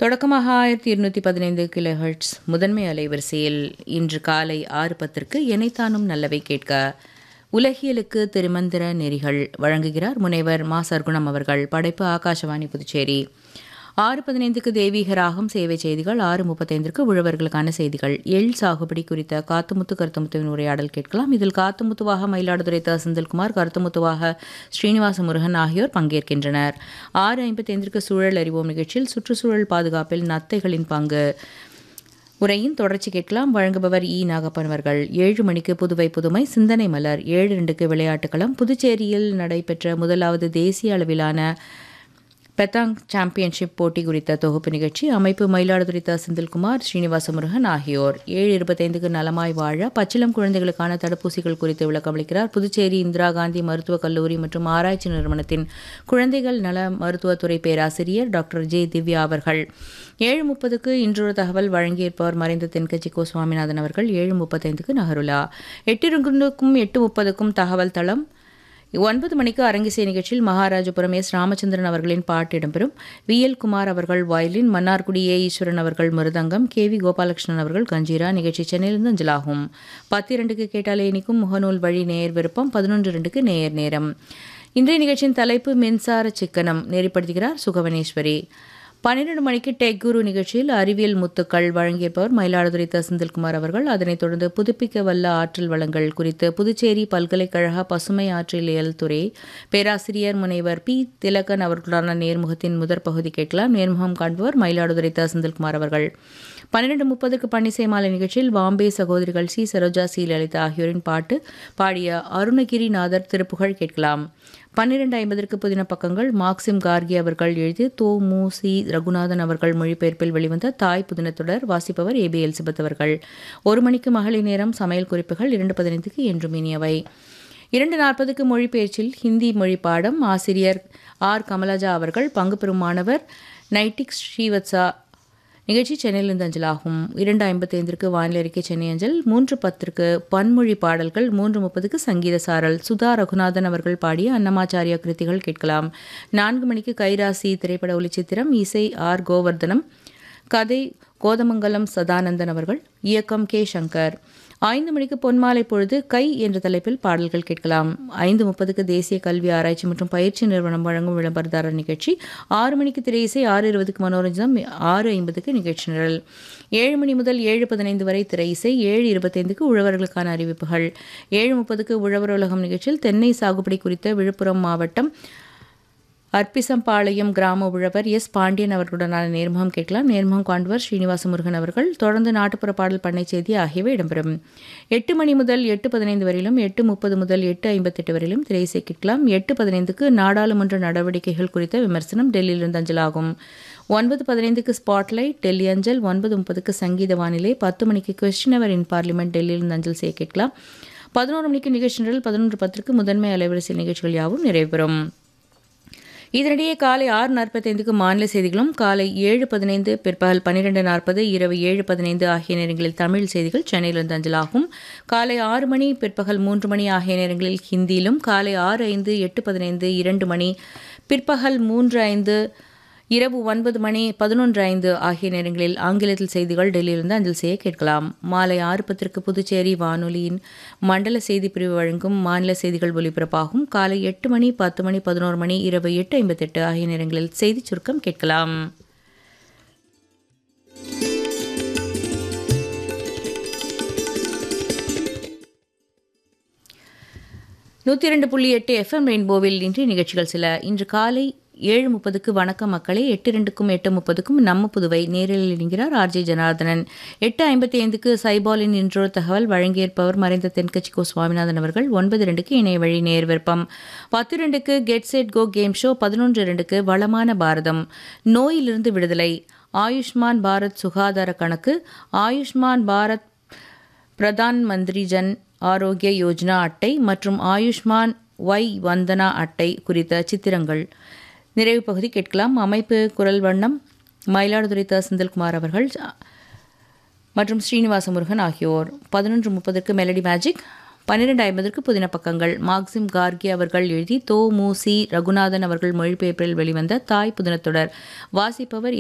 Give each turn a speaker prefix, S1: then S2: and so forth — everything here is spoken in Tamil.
S1: தொடக்கமாக ஆயிரத்தி இருநூற்றி பதினைந்து கிலோ ஹெர்ட்ஸ் முதன்மை அலைவரிசையில் இன்று காலை ஆறு பத்திற்கு எனைத்தானும் நல்லவை கேட்க உலகியலுக்கு திருமந்திர நெறிகள் வழங்குகிறார் முனைவர் மா சர்க்குணம் அவர்கள் படைப்பு ஆகாஷவாணி புதுச்சேரி ஆறு பதினைந்துக்கு தெய்வீக ராகம் சேவை செய்திகள் ஆறு முப்பத்தைந்திற்கு உழவர்களுக்கான செய்திகள் எள் சாகுபடி குறித்த காத்துமுத்து கருத்துமுத்துவின் உரையாடல் கேட்கலாம் இதில் காத்துமுத்துவாக மயிலாடுதுறை த செந்தில்குமார் கருத்துமுத்துவாக ஸ்ரீனிவாச முருகன் ஆகியோர் பங்கேற்கின்றனர் ஆறு ஐம்பத்தைந்திற்கு சூழல் அறிவோம் நிகழ்ச்சியில் சுற்றுச்சூழல் பாதுகாப்பில் நத்தைகளின் பங்கு உரையின் தொடர்ச்சி கேட்கலாம் வழங்குபவர் இ நாகப்பன் அவர்கள் ஏழு மணிக்கு புதுவை புதுமை சிந்தனை மலர் ஏழு ரெண்டுக்கு விளையாட்டுக்களம் புதுச்சேரியில் நடைபெற்ற முதலாவது தேசிய அளவிலான பெத்தாங் சாம்பியன்ஷிப் போட்டி குறித்த தொகுப்பு நிகழ்ச்சி அமைப்பு மயிலாடுதுறை த செந்தில்குமார் ஸ்ரீனிவாச முருகன் ஆகியோர் ஏழு இருபத்தைந்துக்கு நலமாய் வாழ பச்சிளம் குழந்தைகளுக்கான தடுப்பூசிகள் குறித்து விளக்கமளிக்கிறார் புதுச்சேரி இந்திரா காந்தி மருத்துவக் கல்லூரி மற்றும் ஆராய்ச்சி நிறுவனத்தின் குழந்தைகள் நல மருத்துவத்துறை பேராசிரியர் டாக்டர் ஜே திவ்யா அவர்கள் ஏழு முப்பதுக்கு இன்றொரு தகவல் வழங்கியிருப்பவர் மறைந்த தென்கட்சி கோ சுவாமிநாதன் அவர்கள் ஏழு முப்பத்தைந்துக்கு நகருலா எட்டு ரெண்டுக்கும் எட்டு முப்பதுக்கும் தகவல் தளம் ஒன்பது மணிக்கு அரங்கிசை நிகழ்ச்சியில் மகாராஜபுரம் எஸ் ராமச்சந்திரன் அவர்களின் பாட்டு இடம்பெறும் வி எல் குமார் அவர்கள் வயலின் மன்னார்குடி ஏ ஈஸ்வரன் அவர்கள் மிருதங்கம் கே வி கோபாலகிருஷ்ணன் அவர்கள் கஞ்சீரா நிகழ்ச்சி சென்னையிலிருந்து அஞ்சலாகும் பத்து இரண்டுக்கு கேட்டாலே இனிக்கும் முகநூல் வழி நேயர் விருப்பம் பதினொன்று ரெண்டுக்கு நேயர் நேரம் இன்றைய நிகழ்ச்சியின் தலைப்பு மின்சார சிக்கனம் நெறிப்படுத்துகிறார் சுகவனேஸ்வரி பன்னிரண்டு மணிக்கு டெக் குரு நிகழ்ச்சியில் அறிவியல் முத்துக்கள் வழங்கியிருப்பவர் மயிலாடுதுறை த செந்தில்குமார் அவர்கள் அதனைத் தொடர்ந்து புதுப்பிக்க வல்ல ஆற்றல் வளங்கள் குறித்து புதுச்சேரி பல்கலைக்கழக பசுமை ஆற்றலியல் துறை பேராசிரியர் முனைவர் பி திலகன் அவர்களுடான நேர்முகத்தின் முதற் பகுதி கேட்கலாம் நேர்முகம் காண்பவர் மயிலாடுதுறை த செந்தில்குமார் அவர்கள் பன்னிரண்டு முப்பதுக்கு பன்னிசை மாலை நிகழ்ச்சியில் பாம்பே சகோதரிகள் சி சரோஜா சி லலிதா ஆகியோரின் பாட்டு பாடிய அருணகிரிநாதர் திருப்புகழ் கேட்கலாம் பன்னிரண்டு ஐம்பதற்கு புதின பக்கங்கள் மார்க்சிம் கார்கி அவர்கள் எழுதி தோ மு சி ரகுநாதன் அவர்கள் மொழிபெயர்ப்பில் வெளிவந்த தாய் புதினத்தொடர் வாசிப்பவர் ஏ பி எலிசபெத் அவர்கள் ஒரு மணிக்கு மகளிர் நேரம் சமையல் குறிப்புகள் இரண்டு பதினைந்துக்கு என்றும் இனியவை இரண்டு நாற்பதுக்கு மொழிபெயர்ச்சியில் ஹிந்தி மொழி பாடம் ஆசிரியர் ஆர் கமலஜா அவர்கள் பங்கு பெறும் மாணவர் நைட்டிக் ஸ்ரீவத்சா நிகழ்ச்சி சென்னையிலிருந்து அஞ்சலாகும் இரண்டு ஐம்பத்தைந்திற்கு வானிலை அறிக்கை சென்னை அஞ்சல் மூன்று பத்திற்கு பன்மொழி பாடல்கள் மூன்று முப்பதுக்கு சங்கீத சாரல் சுதா ரகுநாதன் அவர்கள் பாடிய அன்னமாச்சாரியா கிருத்திகள் கேட்கலாம் நான்கு மணிக்கு கைராசி திரைப்பட ஒளிச்சித்திரம் இசை ஆர் கோவர்தனம் கதை கோதமங்கலம் சதானந்தன் அவர்கள் இயக்கம் கே சங்கர் ஐந்து மணிக்கு பொன்மாலை பொழுது கை என்ற தலைப்பில் பாடல்கள் கேட்கலாம் ஐந்து முப்பதுக்கு தேசிய கல்வி ஆராய்ச்சி மற்றும் பயிற்சி நிறுவனம் வழங்கும் விளம்பரதாரர் நிகழ்ச்சி ஆறு மணிக்கு திரை இசை ஆறு இருபதுக்கு மனோரஞ்சனம் ஆறு ஐம்பதுக்கு நிகழ்ச்சி நிரல் ஏழு மணி முதல் ஏழு பதினைந்து வரை திரை இசை ஏழு இருபத்தைந்துக்கு உழவர்களுக்கான அறிவிப்புகள் ஏழு முப்பதுக்கு உழவர் உலகம் நிகழ்ச்சியில் தென்னை சாகுபடி குறித்த விழுப்புரம் மாவட்டம் அர்ப்பிசம்பாளையம் கிராம உழவர் எஸ் பாண்டியன் அவர்களுடனான நேர்முகம் கேட்கலாம் நேர்முகம் காண்பவர் ஸ்ரீனிவாச முருகன் அவர்கள் தொடர்ந்து நாட்டுப்புற பாடல் பண்ணை செய்தி ஆகியவை இடம்பெறும் எட்டு மணி முதல் எட்டு பதினைந்து வரையிலும் எட்டு முப்பது முதல் எட்டு ஐம்பத்தெட்டு வரையிலும் திரைசை கேட்கலாம் எட்டு பதினைந்துக்கு நாடாளுமன்ற நடவடிக்கைகள் குறித்த விமர்சனம் டெல்லியிலிருந்து அஞ்சலாகும் ஒன்பது பதினைந்துக்கு ஸ்பாட்லைட் டெல்லி அஞ்சல் ஒன்பது முப்பதுக்கு சங்கீத வானிலை பத்து மணிக்கு கொஸ்டின் அவர் இன் பார்லிமெண்ட் டெல்லியிலிருந்து அஞ்சல் செய்ய கேட்கலாம் பதினோரு மணிக்கு நிகழ்ச்சி நிரல் பதினொன்று பத்திற்கு முதன்மை அலைவரிசை நிகழ்ச்சிகள் யாவும் நிறைவுறும் இதனிடையே காலை ஆறு நாற்பத்தைந்துக்கு மாநில செய்திகளும் காலை ஏழு பதினைந்து பிற்பகல் பன்னிரெண்டு நாற்பது இரவு ஏழு பதினைந்து ஆகிய நேரங்களில் தமிழ் செய்திகள் சென்னையிலிருந்து அஞ்சலாகும் காலை ஆறு மணி பிற்பகல் மூன்று மணி ஆகிய நேரங்களில் ஹிந்தியிலும் காலை ஆறு ஐந்து எட்டு பதினைந்து இரண்டு மணி பிற்பகல் மூன்று ஐந்து இரவு ஒன்பது மணி பதினொன்று ஐந்து ஆகிய நேரங்களில் ஆங்கிலத்தில் செய்திகள் டெல்லியிலிருந்து அஞ்சல் செய்ய கேட்கலாம் மாலை ஆறு பத்திற்கு புதுச்சேரி வானொலியின் மண்டல செய்தி பிரிவு வழங்கும் மாநில செய்திகள் ஒலிபரப்பாகும் காலை எட்டு மணி பத்து மணி பதினோரு மணி இரவு எட்டு ஐம்பத்தெட்டு ஆகிய நேரங்களில் செய்திச் சுருக்கம் கேட்கலாம் நூற்றி இரண்டு புள்ளி எட்டு எஃப்எம் ரெயின்போவில் இன்றைய நிகழ்ச்சிகள் சில இன்று காலை ஏழு முப்பதுக்கு வணக்கம் மக்களே எட்டு ரெண்டுக்கும் எட்டு முப்பதுக்கும் நம்ம புதுவை நேரில் இணைகிறார் ஆர்ஜே ஜனார்தனன் எட்டு ஐம்பத்தி ஐந்துக்கு சைபாலின் இன்றொரு தகவல் வழங்கியிருப்பவர் மறைந்த தென்கட்சி கோ சுவாமிநாதன் அவர்கள் ஒன்பது ரெண்டுக்கு இணைய வழி நேர் விருப்பம் பத்து ரெண்டுக்கு get set go game show பதினொன்று ரெண்டுக்கு வளமான பாரதம் நோயிலிருந்து விடுதலை ஆயுஷ்மான் பாரத் சுகாதார கணக்கு ஆயுஷ்மான் பாரத் பிரதான் மந்திரி ஜன் ஆரோக்கிய யோஜனா அட்டை மற்றும் ஆயுஷ்மான் ஒய் வந்தனா அட்டை குறித்த சித்திரங்கள் நிறைவு பகுதி கேட்கலாம் அமைப்பு குரல் வண்ணம் மயிலாடுதுறை த செந்தில்குமார் அவர்கள் மற்றும் ஸ்ரீனிவாச முருகன் ஆகியோர் பதினொன்று முப்பதற்கு மெலடி மேஜிக் பன்னிரெண்டு ஐம்பதற்கு புதின பக்கங்கள் மார்க்சிம் கார்கி அவர்கள் எழுதி தோ மு சி ரகுநாதன் அவர்கள் மொழிபெயர்ப்பில் வெளிவந்த தாய் புதினத்தொடர் வாசிப்பவர்